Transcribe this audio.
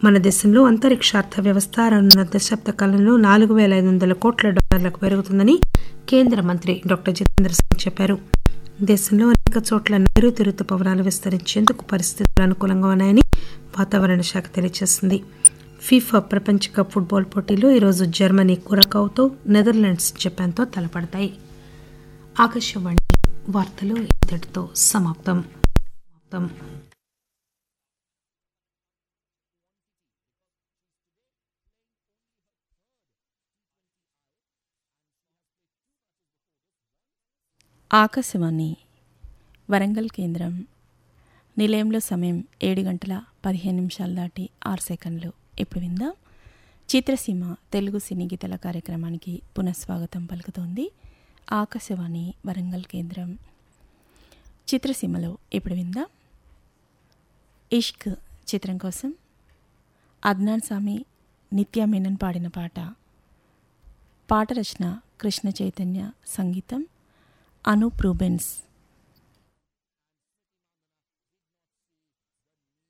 మన దేశంలో అంతరిక్ష అర్థ వ్యవస్థ రానున్న దశాబ్ద కాలంలో నాలుగు వేల ఐదు వందల కోట్ల డాలర్లకు పెరుగుతుందని కేంద్ర మంత్రి డాక్టర్ జితేంద్ర సింగ్ చెప్పారు దేశంలో అనేక చోట్ల నైరుతి రుతుపవనాలు విస్తరించేందుకు పరిస్థితులు అనుకూలంగా ఉన్నాయని వాతావరణ శాఖ తెలియజేసింది ఫీఫా ప్రపంచ కప్ ఫుట్బాల్ పోటీలో ఈరోజు జర్మనీ కురకావుతో నెదర్లాండ్స్ జపాన్తో తలపడతాయి ఆకాశవాణి వార్తలు ఇంతటితో సమాప్తం సమాప్తం ఆకాశవాణి వరంగల్ కేంద్రం నిలయంలో సమయం ఏడు గంటల పదిహేను నిమిషాలు దాటి ఆరు సెకండ్లు ఇప్పుడు విందాం చిత్రసీమ తెలుగు సినీ గీతల కార్యక్రమానికి పునఃస్వాగతం పలుకుతోంది ఆకాశవాణి వరంగల్ కేంద్రం చిత్రసీమలో ఇప్పుడు విందాం ఇష్క్ చిత్రం కోసం అద్నాన్ స్వామి నిత్యా మేనన్ పాడిన పాట పాట రచన కృష్ణ చైతన్య సంగీతం అనూప్ రూబెన్స్